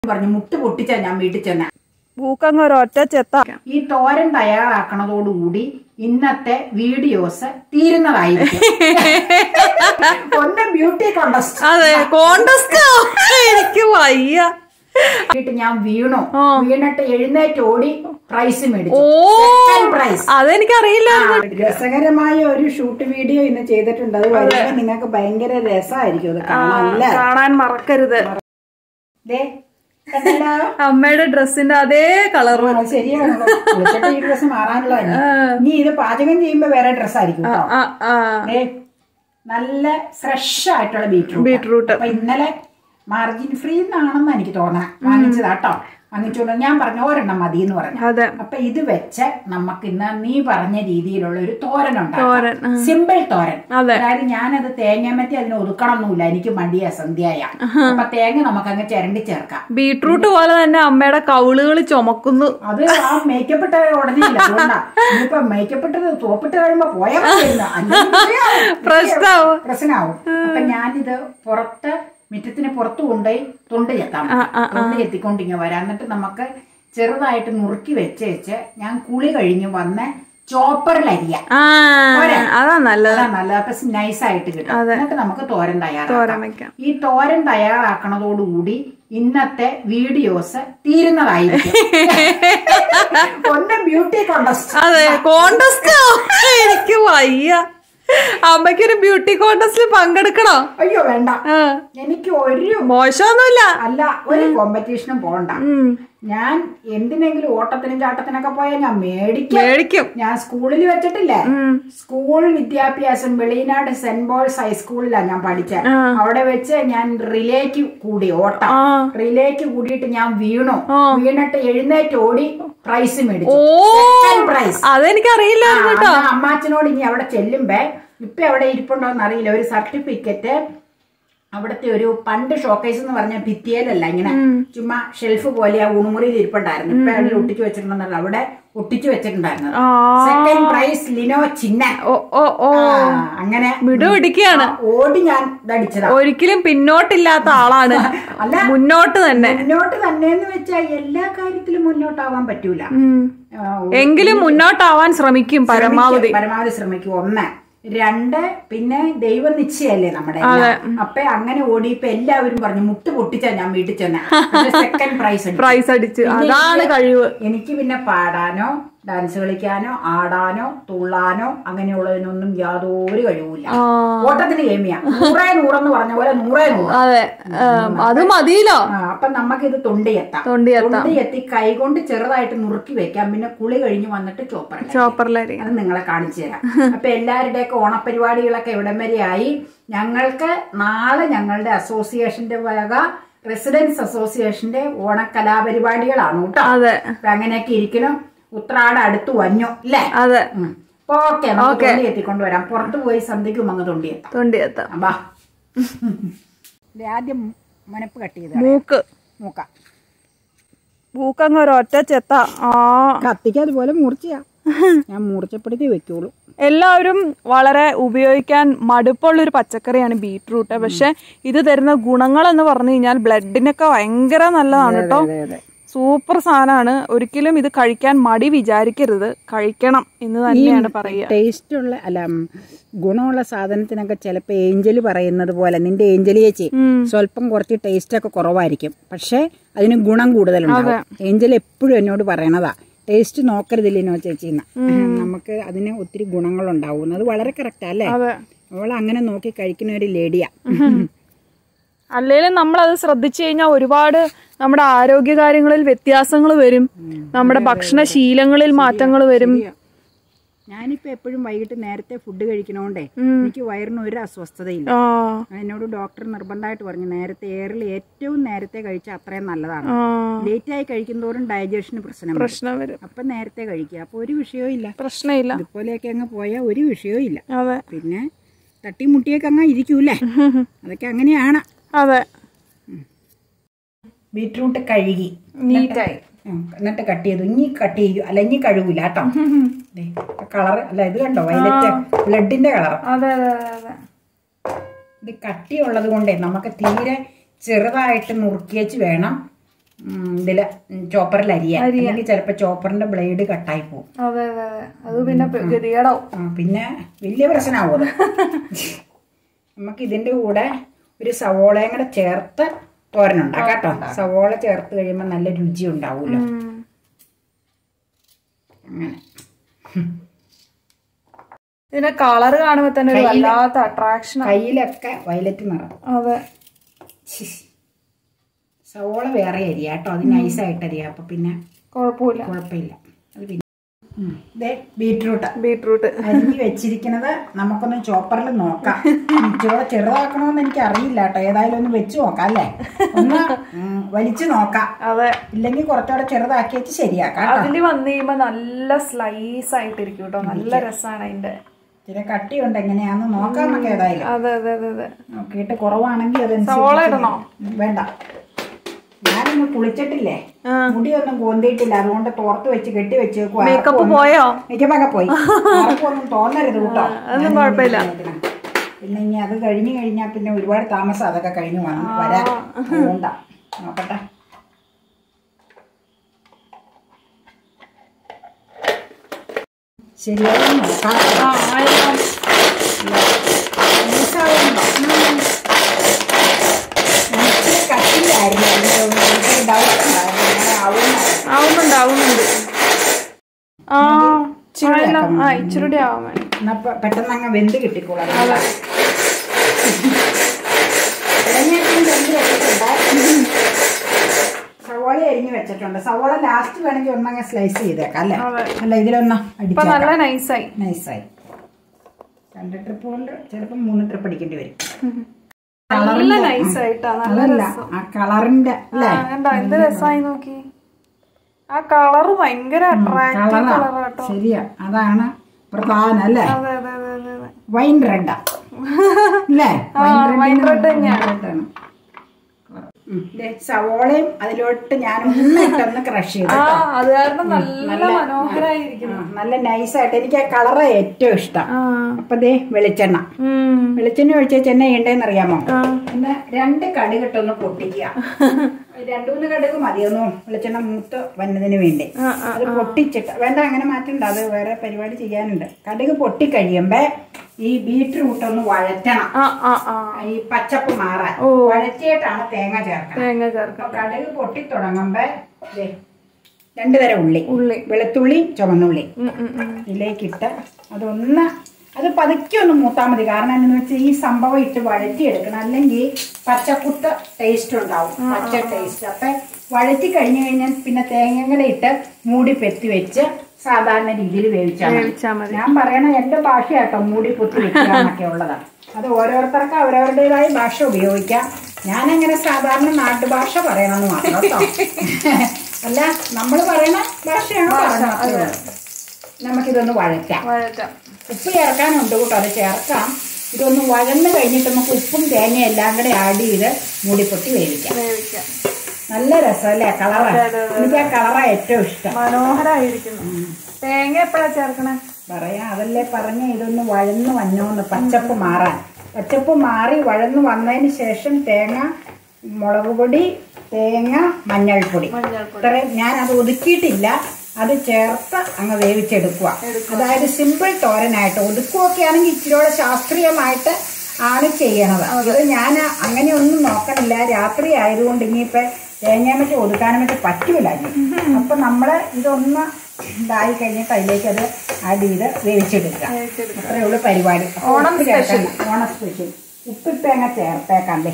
പറഞ്ഞു മുട്ട് പൊട്ടിച്ചാ ഞാൻ വീട്ടിൽ ചെന്ന പൂക്കങ്ങ് ഒരൊറ്റ ചെത്ത ഈ തോരൻ തയ്യാറാക്കണതോടുകൂടി ഇന്നത്തെ വീഡിയോസ് തീരുന്നതായിരിക്കും ഒന്ന് ബ്യൂട്ടി കോണ്ടസ്റ്റ് അതെ കോണ്ടസ്റ്റോ എനിക്ക് വയ്യ വീട്ടിൽ ഞാൻ വീണു വീണിട്ട് എഴുന്നേറ്റ് ഓടി പ്രൈസ് മേടിച്ചു ഓ പ്രൈസ് അതെനിക്കറിയില്ല രസകരമായ ഒരു ഷൂട്ട് വീഡിയോ ഇന്ന് ചെയ്തിട്ടുണ്ട് അത് വരുമ്പോൾ നിങ്ങൾക്ക് ഭയങ്കര രസമായിരിക്കും അത് കാണാൻ അല്ലേ കാണാൻ മറക്കരുത് ദേ, കണ്ടല്ലോ? അമ്മയുടെ ഡ്രസ്സിന്റെ അതേ കളർ അത് ശരിയാണല്ലോ കുളിച്ചിട്ട് ഈ ഡ്രസ് മാറാനുള്ള ഇനി ഇത് പാചകം ചെയ്യുമ്പോ വേറെ ഡ്രസ് ആയിരിക്കും കേട്ടോ ആ ആ ദേ, നല്ല ഫ്രഷ് ആയിട്ടുള്ള ബീറ്റ്റൂട്ട് ബീട്രൂട്ട് അപ്പൊ ഇന്നലെ മാർജിൻ ഫ്രീ എന്നാണെന്ന് എനിക്ക് തോന്നണേ വാങ്ങിച്ചതാട്ടോ വാങ്ങിച്ചോണ്ട് ഞാൻ പറഞ്ഞു ഒരെണ്ണം മതി എന്ന് പറഞ്ഞു അതെ അപ്പൊ ഇത് വെച്ച് നമുക്ക് ഇന്ന് നീ പറഞ്ഞ രീതിയിലുള്ള ഒരു തോരൻ തോരൻ, ഉണ്ടാക്കാം സിമ്പിൾ തോരൻ അതെ. അതായത് ഞാനത് തേങ്ങമറ്റി അതിന് ഒതുക്കണമൊന്നുമില്ല എനിക്ക് മടിയ സന്ധ്യയ അപ്പൊ തേങ്ങ നമുക്ക് അങ്ങ് ചിരണ്ടി ചേർക്കാം ബീട്രൂട്ട് പോലെ തന്നെ അമ്മയുടെ കവിളുകൾ ചുമക്കുന്നു അത് ആ മേക്കപ്പ് ഇട്ട ഉടനെ ഇല്ല അതുകൊണ്ടാ ഇനിയിപ്പൊ മേക്കപ്പ് ഇട്ടത് തോപ്പിട്ട് കഴിയുമ്പോ പോയാൽ മതിയായിരുന്നു. അല്ലെങ്കിൽ പ്രശ്നാവും. പ്രശ്നമാവും അപ്പൊ ഞാനിത് പുറത്ത് മുറ്റത്തിന് പുറത്ത് കൊണ്ടുപോയി തൊണ്ട് ചെത്താം തൊണ്ട് ചെത്തിക്കൊണ്ട് ഇങ്ങനെ വരാം എന്നിട്ട് നമുക്ക് ചെറുതായിട്ട് നുറുക്കി വെച്ച് വെച്ച് ഞാൻ കുളി കഴിഞ്ഞ് വന്ന് ചോപ്പറിൽ അരിയാം ആ അതാ നല്ലത് അതാ നല്ലത് അപ്പൊ നൈസായിട്ട് കിട്ടും എന്നിട്ട് നമുക്ക് തോരൻ തോരൻ തയ്യാറാക്കാം വെക്കാം ഈ തോരൻ തയ്യാറാക്കണതോടുകൂടി ഇന്നത്തെ വീഡിയോസ് തീരുന്നതായിരിക്കും ഒന്ന് ബ്യൂട്ടി കോണ്ടസ്റ്റ് അതെ കോണ്ടസ്റ്റോ എനിക്ക് വയ്യ അമ്മയ്ക്കൊരു ബ്യൂട്ടി കോണ്ടസ്റ്റിൽ പങ്കെടുക്കണോ അയ്യോ വേണ്ട ആ, എനിക്ക് ഒരു മോശമൊന്നുമില്ല അല്ല ഒരു കോമ്പറ്റീഷനും പോണ്ട ഉം, ഞാൻ എന്തിനെങ്കിലും ഓട്ടത്തിനും ചാട്ടത്തിനൊക്കെ പോയാൽ ഞാൻ മേടിക്കാം മേടിക്കും ഞാൻ സ്കൂളിൽ വെച്ചിട്ടില്ലേ സ്കൂൾ വിദ്യാഭ്യാസം വെളിനാട് സെന്റ് പോൾസ് ഹൈസ്കൂളിലാണ് ഞാൻ പഠിച്ചത് അവിടെ വെച്ച് ഞാൻ റിലേക്ക് കൂടി ഓട്ടം ആ. റിലേക്ക് കൂടിയിട്ട് ഞാൻ വീണു വീണിട്ട് എഴുന്നേറ്റ് ഓടി പ്രൈസ് മേടിച്ചു ഓ Second prize. അതെനിക്കറിയില്ല ആ, അന്ന് അമ്മാച്ചനോട് ഇനി അവിടെ ചെല്ലുമ്പേ ഇപ്പൊ എവിടെ ഇരിപ്പുണ്ടോന്ന് അറിയില്ല ഒരു സർട്ടിഫിക്കറ്റ് അവിടുത്തെ ഒരു പണ്ട് ഷോക്കേസ് എന്ന് പറഞ്ഞ ഭിത്തിയിലല്ല ഇങ്ങനെ ചുമ്മാ ഷെൽഫ് പോലെ ആ ഉണുമുറിയിൽ ഇരിപ്പുണ്ടായിരുന്നു ഇപ്പൊ അതിൽ ഒട്ടിച്ചു വെച്ചിട്ടുണ്ടെന്നല്ല അവിടെ ഒട്ടിച്ചു വെച്ചിട്ടുണ്ടായിരുന്നു ആ. സെക്കൻഡ് പ്രൈസ് ലിനോ ചിന്ന ഓ ഓ ഓ ആ, അങ്ങനെ വിടുപിടിക്കുകയാണ് ആ, ഓടി ഞാൻ ഇതടിച്ചതാ ഒരിക്കലും പിന്നോട്ടില്ലാത്ത ആളാണ് അല്ല മുന്നോട്ട് തന്നെ മുന്നോട്ട് തന്നെയെന്ന് വെച്ചാൽ എല്ലാ കാര്യത്തിലും മുന്നോട്ടാവാൻ പറ്റൂല ഉം. ആ, എങ്കിലും മുന്നോട്ടാവാൻ ശ്രമിക്കും പരമാവധി ശ്രമിക്കും, പരമാവധി ശ്രമിക്കും ഒന്ന് രണ്ട് പിന്നെ ദൈവ നിശ്ചയല്ലേ നമ്മുടെ എല്ലാം. അപ്പൊ അങ്ങനെ ഓടിയപ്പോ എല്ലാവരും പറഞ്ഞു മുട്ട് പൊട്ടിച്ചാ ഞാൻ വീട്ടിൽ ചെന്ന സെക്കൻഡ് പ്രൈസ് പ്രൈസ് അടിച്ച് അതാണ് കഴിവ് എനിക്ക് പിന്നെ പാടാനോ ഡാൻസ് കളിക്കാനോ ആടാനോ തുള്ളാനോ അങ്ങനെയുള്ളതിനൊന്നും യാതൊരു കഴിവില്ല ഓട്ടത്തിന് ഗെയിമിയാ നൂറേ നൂറെന്ന് പറഞ്ഞ പോലെ നൂറേ നൂറ് അതെ ഉം, അത് മതിയല്ലോ ആ, അപ്പൊ നമുക്കിത് തൊണ്ടിയെത്താം തൊണ്ടിയെത്താം തൊണ്ടിയെത്തി കൈകൊണ്ട് ചെറുതായിട്ട് നുറുക്കി വെക്കാം പിന്നെ കുളി കഴിഞ്ഞ് വന്നിട്ട് ചോപ്പറ ചോപ്പറിലരി അത് നിങ്ങളെ കാണിച്ചു തരാം അപ്പൊ എല്ലാവരുടെയൊക്കെ ഓണപരിപാടികളൊക്കെ ഇവിടം വരെയായി ഞങ്ങൾക്ക് നാളെ ഞങ്ങളുടെ അസോസിയേഷന്റെ വക റെസിഡൻസ് അസോസിയേഷന്റെ ഓണക്കലാപരിപാടികളാണ് കേട്ടോ അതെ അപ്പൊ അങ്ങനെയൊക്കെ ഇരിക്കണം ഉത്രാട അടുത്ത് വഞ്ഞു അല്ലേ അതെ ഓക്കെ നമുക്ക് തൊണ്ടി എത്തിക്കൊണ്ടുവരാം പുറത്തു പോയി സന്ധ്യക്കും അങ്ങ് തൊണ്ടിയെത്താം തൊണ്ടിയെത്താം അമ്പാ ഇത് ആദ്യം മനപ്പ് കട്ട് ചെയ്ത് മൂക്ക് നോക്കാം മൂക്കങ്ങ് ഒരൊറ്റ ചെത്ത ആ കത്തിക്ക് അതുപോലെ മൂർച്ചയാ ഞാൻ മൂർച്ചപ്പെടുത്തി വെക്കുള്ളൂ എല്ലാവരും വളരെ ഉപയോഗിക്കാൻ മടുപ്പുള്ളൊരു പച്ചക്കറിയാണ് ബീട്രൂട്ട് പക്ഷെ ഇത് തരുന്ന ഗുണങ്ങൾ എന്ന് പറഞ്ഞു കഴിഞ്ഞാൽ ബ്ലഡിനൊക്കെ ഭയങ്കര നല്ലതാണ് കേട്ടോ അതെ അതെ സൂപ്പർ സാധനമാണ് ഒരിക്കലും ഇത് കഴിക്കാൻ മടി വിചാരിക്കരുത് കഴിക്കണം എന്ന് തന്നെയാണ് പറയുക ടേസ്റ്റ് ഉള്ള അല്ല ഉം, ഗുണമുള്ള സാധനത്തിനൊക്കെ ചിലപ്പോൾ ഏഞ്ചൽ പറയുന്നത് പോലെ നിന്റെ ഏഞ്ചൽ ചേച്ചി സ്വല്പം കുറച്ച് ടേസ്റ്റ് ഒക്കെ കുറവായിരിക്കും പക്ഷെ അതിന് ഗുണം കൂടുതലുണ്ടാവും ഏഞ്ചൽ എപ്പോഴും എന്നോട് പറയണതാ ടേസ്റ്റ് നോക്കരുതില്ലേനോ ചേച്ചിന്ന് നമുക്ക് അതിന് ഒത്തിരി ഗുണങ്ങളുണ്ടാവും അത് വളരെ കറക്റ്റാ അല്ലേ അതെ അവൾ അങ്ങനെ നോക്കി കഴിക്കുന്ന ഒരു ലേഡിയാ അല്ലെങ്കിലും നമ്മളത് ശ്രദ്ധിച്ചു കഴിഞ്ഞാൽ ഒരുപാട് നമ്മുടെ ആരോഗ്യ കാര്യങ്ങളിൽ വ്യത്യാസങ്ങൾ വരും നമ്മുടെ ഭക്ഷണശീലങ്ങളിൽ മാറ്റങ്ങൾ വരും ഞാനിപ്പോ എപ്പോഴും വൈകിട്ട് നേരത്തെ ഫുഡ് കഴിക്കണോണ്ടേ എനിക്ക് വയറിന് ഒരു അസ്വസ്ഥതയില്ല ആ എന്നോട് ഡോക്ടർ നിർബന്ധമായിട്ട് പറഞ്ഞു നേരത്തെ എയറിൽ ഏറ്റവും നേരത്തെ കഴിച്ചാൽ അത്രയും നല്ലതാണ് ആ ലേറ്റ് ആയി കഴിക്കുന്തോറും ഡൈജഷന് പ്രശ്നം വരും. പ്രശ്നം വരും അപ്പം നേരത്തെ കഴിക്കുക അപ്പോൾ ഒരു വിഷയവും ഇല്ല പ്രശ്നമില്ല ഇതുപോലെയൊക്കെ അങ്ങ് പോയാൽ ഒരു വിഷയവും ഇല്ല അതെ പിന്നെ തട്ടിമുട്ടിയൊക്കെ അങ്ങ് ഇരിക്കൂലേ അതൊക്കെ അങ്ങനെയാണ് അതെ ബീട്രൂട്ട് കഴുകി നീറ്റായി ഉം, എന്നിട്ട് കട്ട് ചെയ്തു ഇനി കട്ട് ചെയ്യൂ അല്ല ഇനി കഴുകൂല കേട്ടോ കളർ അല്ല ഇത് കണ്ടോ വയലറ്റ് ബ്ലഡിന്റെ കളർ അതെ അതെ അതെ ഇത് കട്ടിയുള്ളത് കൊണ്ടേ നമുക്ക് തീരെ ചെറുതായിട്ട് നുറുക്കിയേച്ച് വേണം ഉം, ഇതില് ചോപ്പറിൽ അരിയാൻ അല്ലെങ്കിൽ ചിലപ്പോൾ ചോപ്പറിന്റെ ബ്ലേഡ് കട്ടായി പോകും അതെ അതെ അതെ അത് പിന്നെ ഗതികേടാവും ആ, പിന്നെ വലിയ പ്രശ്നമാവും അത് നമുക്ക് ഇതിന്റെ കൂടെ ഒരു സവോളയും കൂടെ ചേർത്ത് തോരനുണ്ടാക്കാം കേട്ടോ സവോള ചേർത്ത് കഴിയുമ്പോൾ നല്ല രുചി ഉണ്ടാവുമല്ലോ ഉം. അങ്ങനെ ഇതിന്റെ കളർ കാണുമ്പോ തന്നെ ഒരു വല്ലാത്ത അട്രാക്ഷൻ കയ്യിലൊക്കെ വയലറ്റ് നിറം അതെ ഛി. സവോള വേറെ അരിയാ കേട്ടോ അത് നൈസായിട്ട് അരിയാ അപ്പൊ പിന്നെ കുഴപ്പമില്ല കുഴപ്പമില്ല അത് പിന്നെ ഉം. ദേ ബീട്രൂട്ട് ബീട്രൂട്ട് അരിഞ്ഞ് വെച്ചിരിക്കുന്നത് നമുക്കൊന്ന് ചോപ്പറിൽ നോക്കാം ഇച്ചിരി ചെറുതാക്കണമെന്ന് എനിക്ക് അറിയില്ല കേട്ടോ ഏതായാലും ഒന്ന് വെച്ച് നോക്കാം അല്ലേ ഒന്ന് ഉം, വലിച്ചു നോക്കാം അതെ ഇല്ലെങ്കിൽ കുറച്ചുകൂടെ ചെറുതാക്കി വെച്ച് ശരിയാക്കാം കേട്ടോ അതില് വന്നു കഴിയുമ്പോ നല്ല സ്ലൈസ് ആയിട്ടിരിക്കും കേട്ടോ നല്ല രസമാണ് അതിന്റെ ഇച്ചിരി കട്ടിയുണ്ട് എങ്ങനെയാന്ന് നോക്കാം നമുക്ക് ഏതായാലും അതെ അതെ അതെ അതെ നോക്കിയിട്ട് കുറവാണെങ്കിൽ സവോള അതനുസരിച്ച് ഇടണോ? ഉം, വേണ്ട ഞാനൊന്ന് കുളിച്ചിട്ടില്ലേ ആ. മുടിയൊന്നും കോന്തിയിട്ടില്ല അതുകൊണ്ട് തോർത്ത് വെച്ച് കെട്ടി വെച്ചേക്കുവാ മേക്കപ്പ് പോയോ മേക്കപ്പൊക്കെ പോയി ആർക്കും ഒന്നും തോന്നരുത് കേട്ടോ അതൊന്നും കുഴപ്പമില്ല. പിന്നെ ഇനി അത് കഴിഞ്ഞു കഴിഞ്ഞാൽ പിന്നെ ഒരുപാട് താമസം അതൊക്കെ കഴിഞ്ഞു വേണം വരാൻ അതുകൊണ്ടാ നോക്കട്ടെ ശരിയായി നോക്കാം ആ ആയിരം. മിസ്സാവുന്നുണ്ടോ? എനിക്ക് കട്ടിയിലായിരുന്നു എനിക്ക് ഡൗട്ട് ഉണ്ടായിരുന്നു അങ്ങനെ ആവുമെന്നായിരുന്നു. ആവുന്നുണ്ട് ആവുന്നുണ്ട് ആ ഇച്ചിരി ആയല്ലോ. ആക്കാം. ആ ഇച്ചിരി ആവാൻ വേണ്ടി എന്നാ പെ- പെട്ടെന്ന് അങ്ങ് വെന്ത് കിട്ടിക്കോളാം ഇടഞ്ഞേക്കും വെന്ത് വെച്ചിട്ടുണ്ട് സവോള അരിഞ്ഞ് വെച്ചിട്ടുണ്ട് സവോള ലാസ്റ്റ് വേണമെങ്കിൽ ഒന്നങ്ങ് സ്ലൈസ് ചെയ്തേക്കാം അല്ലേ അതെ. അല്ല ഇതിലൊന്ന് ഇപ്പൊ അടിച്ചേക്കാം നല്ല നൈസായി നൈസായി രണ്ട് ട്രിപ്പ് കൊണ്ട് ചിലപ്പോൾ മൂന്ന് ട്രിപ്പ് അടിക്കേണ്ടി വരും നല്ല നൈസായിട്ടാ നല്ല അതല്ല ആ കളറിന്റെ അല്ലേ ആ, എന്താ എന്ത് രസമായി നോക്കി ആ കളറ് ഭയങ്കര അട്രാക്റ്റീവ് കളറാ കളറാട്ടോ ശരിയാ അതാണ് പ്രധാനം അല്ലേ അതെ അതെ അതെ അതെ അതെ വൈൻ റെഡാ അല്ലേ വൈൻ റെഡ് തന്നെയാണ് സവോളയും അതിലോട്ട് ഞാൻ മുന്നിട്ടൊന്ന് ക്രഷ് ചെയ്തു ആ അത് കാരണം നല്ല മനോഹരായിരിക്കും ആ, നല്ല നൈസായിട്ട് എനിക്ക് ആ കളറ് ഏറ്റവും ഇഷ്ടം ആ അപ്പൊ ദേ വെളിച്ചെണ്ണ ഉം. വെളിച്ചെണ്ണ ഒഴിച്ച ചെന്ന ചെയ്യണ്ടേന്ന് അറിയാമോ ആ. ഒന്ന് രണ്ട് കടുകിട്ടൊന്ന് പൊട്ടിക്കുക രണ്ടു മൂന്ന് കടുക് മതിയൊന്നു വെളിച്ചെണ്ണ മൂത്ത് വന്നതിന് വേണ്ടി ആ, അത് പൊട്ടിച്ചിട്ട് വേണ്ട അങ്ങനെ മാറ്റണ്ട അത് വേറെ പരിപാടി ചെയ്യാനുണ്ട് കടുക് പൊട്ടിക്കഴിയുമ്പോ ഈ ബീട്രൂട്ട് ഒന്ന് വഴറ്റണം ആ ആ ആ ഈ പച്ചപ്പ് മാറാൻ വഴറ്റിയിട്ടാണ് തേങ്ങ ചേർക്കണം തേങ്ങ ചേർക്കാം അപ്പൊ കടുക് പൊട്ടി തുടങ്ങുമ്പോ ദേ രണ്ടു തരം ഉള്ളി ഉള്ളി വെളുത്തുള്ളി ചുവന്നുള്ളി ഉം, ഉം, ഉം. ഇതിലേക്കിട്ട് അതൊന്ന് അത് പതുക്കെ ഒന്ന് മൂത്താൽ മതി കാരണം എന്താണെന്ന് വെച്ചാൽ ഈ സംഭവം ഇട്ട് വഴറ്റിയെടുക്കണം അല്ലെങ്കിൽ പച്ചക്കുത്ത് ടേസ്റ്റ് ഉണ്ടാവും പച്ച ടേസ്റ്റ് അപ്പൊ വഴറ്റി കഴിഞ്ഞു കഴിഞ്ഞാൽ പിന്നെ തേങ്ങകളെ ഇട്ട് മൂടി പെത്തി വെച്ച് സാധാരണ രീതിയിൽ വേവിച്ചാൽ മതി വേവിച്ചാ മതി ഞാൻ പറയണ എന്റെ ഭാഷയാട്ടോ മൂടി പൊത്തി വെക്കുക എന്നൊക്കെ ഉള്ളതാണ് അത് ഓരോരുത്തർക്ക് അവരവരുടേതായ ഭാഷ ഉപയോഗിക്കാം ഞാനങ്ങനെ സാധാരണ നാട്ടുഭാഷ പറയണമെന്ന് മാത്രം കേട്ടോ അല്ല നമ്മൾ പറയണ ഭാഷയാണ് പറഞ്ഞത് നമുക്കിതൊന്ന് വഴറ്റാം വഴറ്റാം ഉപ്പ് ചേർക്കാനുണ്ട് കേട്ടോ അത് ചേർക്കാം ഇതൊന്ന് വഴന്ന് കഴിഞ്ഞിട്ട് നമുക്ക് ഉപ്പും തേങ്ങയും എല്ലാം കൂടെ ആഡ് ചെയ്ത് മൂടിപ്പൊട്ടി വേവിക്കാം വേവിക്കാം നല്ല രസമല്ലേ കളറ് എനിക്ക് ആ കളറാണ് ഏറ്റവും ഇഷ്ടം മനോഹരായിരിക്കുന്നു തേങ്ങ എപ്പോഴാ ചേർക്കണേ പറയാ അതല്ലേ പറഞ്ഞ ഇതൊന്ന് വഴന്ന് വന്നോന്ന് പച്ചപ്പ് മാറാൻ പച്ചപ്പ് മാറി വഴന്ന് വന്നതിന് ശേഷം തേങ്ങ മുളക് പൊടി തേങ്ങ മഞ്ഞൾപ്പൊടി മഞ്ഞൾപ്പൊടി ഇത്രയും ഞാൻ അത് ഒതുക്കിയിട്ടില്ല അത് ചേർത്ത് അങ്ങ് വേവിച്ചെടുക്കുക അതായത് സിമ്പിൾ തോരനായിട്ട് ഒതുക്കുകയൊക്കെ ആണെങ്കിൽ ഇച്ചിരിയോടെ ശാസ്ത്രീയമായിട്ട് ആണ് ചെയ്യണത് ഇത് ഞാൻ അങ്ങനെയൊന്നും നോക്കണില്ല രാത്രി ആയതുകൊണ്ട് ഇനിയിപ്പോ തേങ്ങ മറ്റേ ഒതുക്കാനും മറ്റേ പറ്റൂല ഇനി. അപ്പൊ നമ്മള് ഇതൊന്ന് ഇതായി കഴിഞ്ഞിട്ട് അതിലേക്ക് അത് ആഡ് ചെയ്ത് വേവിച്ചെടുക്കുക വേവിച്ചെടുക്കാം. അത്രേ ഉള്ളൂ പരിപാടി അപ്പൊ ഓണം ഉപ്പ് ചേർക്കണ്ട. ഓണം സ്പെഷ്യൽ ഉപ്പിട്ട് അങ്ങ് ചേർത്തേക്കാണ്ടേ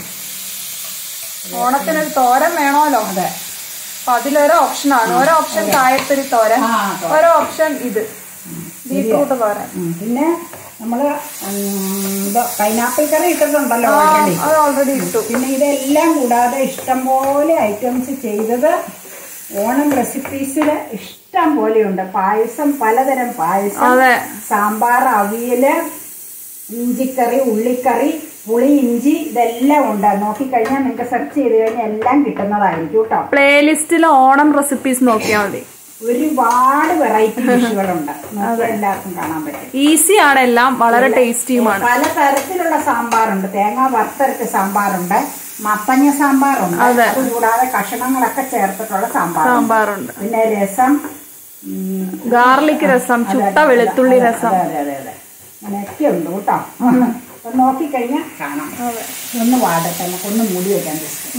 ഓണത്തിനൊരു തോരൻ വേണമല്ലോ അതെ അപ്പൊ അതിലൊരു ഓപ്ഷനാണ് ഒരു ഓപ്ഷൻ കായപ്പൊരി തോരൻ ആ തോരൻ. ഒരു ഓപ്ഷൻ ഇത് ബീട്രൂട്ട് തോരൻ ഉം. പിന്നെ നമ്മള് ഉം, ഇത് പൈനാപ്പിൾ കറി ഇട്ടിട്ടുണ്ടല്ലോ ആ, ഓൾറെഡി അത് ഓൾറെഡി ഇട്ടു പിന്നെ ഇതെല്ലാം കൂടാതെ ഇഷ്ടംപോലെ ഐറ്റംസ് ചെയ്തത് ഓണം റെസിപ്പീസിൽ ഇഷ്ടം പോലെയുണ്ട് പായസം പലതരം പായസം അതെ സാമ്പാർ അവിയല് ഇഞ്ചിക്കറി ഉള്ളിക്കറി പുളി ഇഞ്ചി ഇതെല്ലാം ഉണ്ട് നോക്കിക്കഴിഞ്ഞാൽ നിങ്ങൾക്ക് സെർച്ച് ചെയ്ത് കഴിഞ്ഞാൽ എല്ലാം കിട്ടുന്നതായിരിക്കും കേട്ടോ പ്ലേലിസ്റ്റിൽ ഓണം റെസിപ്പീസ് നോക്കിയാൽ മതി ഒരുപാട് വെറൈറ്റി ഡിഷുകളുണ്ട് നോക്കി എല്ലാവർക്കും കാണാൻ പറ്റും ഈസി ആണ് എല്ലാം വളരെ ടേസ്റ്റിയുമാണ് പല തരത്തിലുള്ള സാമ്പാറുണ്ട് തേങ്ങ വറുത്തരച്ച സാമ്പാറുണ്ട് മത്തങ്ങ സാമ്പാറുണ്ട് അത് കൂടാതെ കഷണങ്ങളൊക്കെ ചേർത്തിട്ടുള്ള സാമ്പാർ സാമ്പാറുണ്ട് പിന്നെ രസം ഉം, ഗാർലിക് രസം ചുട്ട വെളുത്തുള്ളി രസം അതെ അതെ അതെ അങ്ങനെയൊക്കെ ഉണ്ട് കേട്ടോ ഒന്ന് നോക്കിക്കഴിഞ്ഞാൽ കാണാം ഒന്ന് വാടട്ടെ നമുക്കൊന്ന് മൂടി വെക്കാൻ ജസ്റ്റ്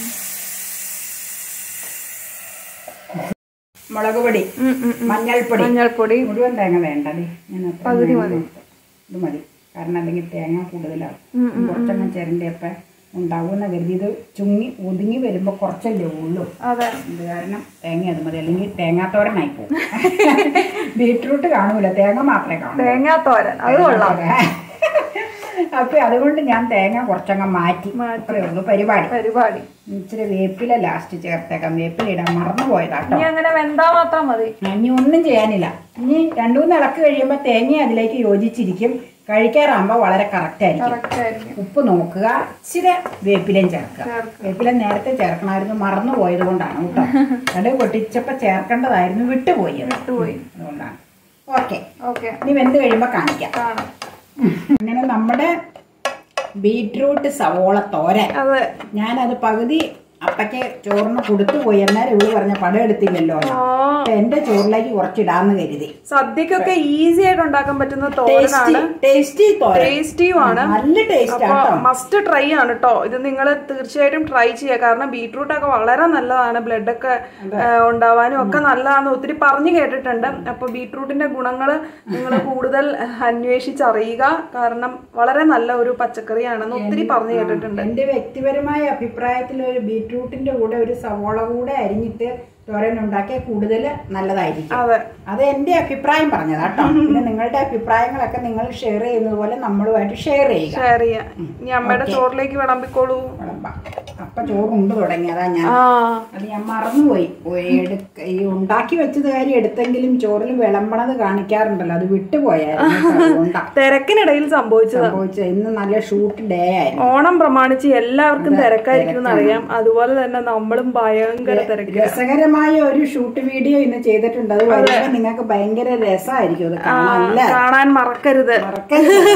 മുളക് പൊടി ഉം, ഉം, ഉം. മഞ്ഞൾപ്പൊടി മഞ്ഞൾപ്പൊടി മുഴുവൻ തേങ്ങ വേണ്ടടി ഞാൻ അത്ര തേങ്ങ ഇട്ടു. ഇത് മതി കാരണം അല്ലെങ്കിൽ തേങ്ങ കൂടുതലാവും കുറച്ചെണ്ണം ചിരണ്ടിയപ്പം ഉണ്ടാവുമെന്ന് കരുതി ഇത് ചുങ്ങി ഒതുങ്ങി വരുമ്പോൾ കുറച്ചല്ലേ ഉള്ളൂ അതെ ഇത് കാരണം തേങ്ങ അത് മതി അല്ലെങ്കിൽ തേങ്ങാത്തോരനായി പോകും ബീട്രൂട്ട് കാണൂല തേങ്ങ മാത്രമേ കാണൂ തേങ്ങാത്തോരൻ അത് കൊള്ളാം അപ്പൊ അതുകൊണ്ട് ഞാൻ തേങ്ങ കുറച്ചങ്ങ് മാറ്റി അത്രേ ഉള്ളൂ പരിപാടി പരിപാടി ഇച്ചിരി വേപ്പില ലാസ്റ്റ് ചേർത്തേക്കാം വേപ്പില ഇടാൻ മറന്നു പോയതാട്ടോ ഇനി അങ്ങനെ വെന്താ മാത്രം മതി ഇനി ഒന്നും ചെയ്യാനില്ല ഇനി രണ്ടു മൂന്ന് ഇളക്ക് കഴിയുമ്പോൾ തേങ്ങ അതിലേക്ക് യോജിച്ചിരിക്കും കഴിക്കാറാകുമ്പോൾ വളരെ കറക്റ്റ് ആയിരിക്കും കറക്റ്റ് ആയിരിക്കും ഉപ്പ് നോക്കുക ഇച്ചിരി വേപ്പിലയും ചേർക്കുക ചേർക്കുക. വേപ്പില നേരത്തെ ചേർക്കണമായിരുന്നു മറന്നു പോയത് കൊണ്ടാണ് കേട്ടോ അത് പൊട്ടിച്ചപ്പോൾ ചേർക്കേണ്ടതായിരുന്നു വിട്ടുപോയി അത്. വിട്ടുപോയി അതുകൊണ്ടാണ് ഓക്കെ ഓക്കെ ഇനി വെന്ത് കഴിയുമ്പോൾ കാണിക്കാം കാണാം അങ്ങനെ നമ്മുടെ ബീട്രൂട്ട് സവോള തോരൻ അതെ ഞാനത് പകുതി അപ്പയ്ക്ക് ചോറിന് കൊടുത്തു പോയി എന്നാലും ഇവള് പറഞ്ഞ പടം എടുത്തില്ലല്ലോ എന്ന്. ആ അപ്പൊ എന്റെ ചോറിലേക്ക് കുറച്ചിടാന്ന് കരുതി സദ്യക്കൊക്കെ ഈസി ആയിട്ട് ഉണ്ടാക്കാൻ പറ്റുന്ന തോരനാണ് ടേസ്റ്റി തോരൻ ടേസ്റ്റിയും ആണ് നല്ല ടേസ്റ്റ് അപ്പൊ ആട്ടോ മസ്റ്റ് ട്രൈ ആണ് കേട്ടോ ഇത് നിങ്ങൾ തീർച്ചയായിട്ടും ട്രൈ ചെയ്യുക കാരണം ബീട്രൂട്ട് ഒക്കെ വളരെ നല്ലതാണ് ബ്ലഡ് ഒക്കെ ആ, ഉണ്ടാവാനും ഒക്കെ നല്ലതാണെന്ന് ഒത്തിരി പറഞ്ഞു കേട്ടിട്ടുണ്ട് അപ്പൊ ബീട്രൂട്ടിന്റെ ഗുണങ്ങൾ നിങ്ങൾ കൂടുതൽ അന്വേഷിച്ചറിയുക കാരണം വളരെ നല്ല ഒരു പച്ചക്കറിയാണെന്ന് ഒത്തിരി പറഞ്ഞു കേട്ടിട്ടുണ്ട് എന്റെ വ്യക്തിപരമായ അഭിപ്രായത്തിൽ ഒരു ബീട്രൂട്ടിന്റെ കൂടെ ഒരു സവോള കൂടെ അരിഞ്ഞിട്ട് തോരൻ ഉണ്ടാക്കിയാൽ കൂടുതൽ നല്ലതായിരിക്കും അതെ അത് എന്റെ അഭിപ്രായം പറഞ്ഞതാട്ടോ പിന്നെ നിങ്ങളുടെ അഭിപ്രായങ്ങളൊക്കെ നിങ്ങൾ ഷെയർ ചെയ്യുന്നത് പോലെ നമ്മളുമായിട്ട് ഷെയർ ചെയ്യുക ഷെയർ ചെയ്യാം ഇനി അമ്മയുടെ ചോറിലേക്ക് വിളമ്പിക്കോളൂ വിളമ്പാം. അപ്പൊ ചോറുണ്ട് തുടങ്ങി അതാ ഞാൻ ആ അത് ഞാൻ മറന്നുപോയി പോയി എടുക്ക ഈ ഉണ്ടാക്കി വെച്ചത് കാര്യം എടുത്തെങ്കിലും ചോറിൽ വിളമ്പണത് കാണിക്കാറുണ്ടല്ലോ അത് വിട്ടുപോയായിരുന്നു അതുകൊണ്ടാ തിരക്കിനിടയിൽ സംഭവിച്ചത് സംഭവിച്ചത് ഇന്ന് നല്ല ഷൂട്ട് ഡേ ആയിരുന്നു ഓണം പ്രമാണിച്ച് എല്ലാവർക്കും തിരക്കായിരിക്കും എന്നറിയാം അതുപോലെ തന്നെ നമ്മളും ഭയങ്കര തിരക്ക് രസകരമായ ഒരു ഷൂട്ട് വീഡിയോ ഇന്ന് ചെയ്തിട്ടുണ്ട് അത് വരുമ്പോൾ നിങ്ങൾക്ക് ഭയങ്കര രസമായിരിക്കും അത് കാണാൻ അല്ലേ കാണാൻ മറക്കരുത് മറക്കരുത്.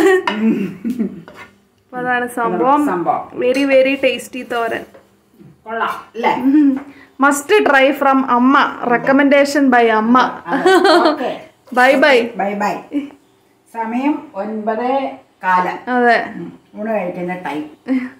അപ്പൊ അതാണ് സംഭവം സംഭവം വെരി വെരി ടേസ്റ്റി തോരൻ കൊള്ളാം അല്ലേ മസ്റ്റ് ട്രൈ ഫ്രം അമ്മ റെക്കമെൻഡേഷൻ ബൈ അമ്മ okay bye bye bye bye സമയം ഒൻപത് കാലം അതെ ഊണ് കഴിക്കുന്ന ടൈം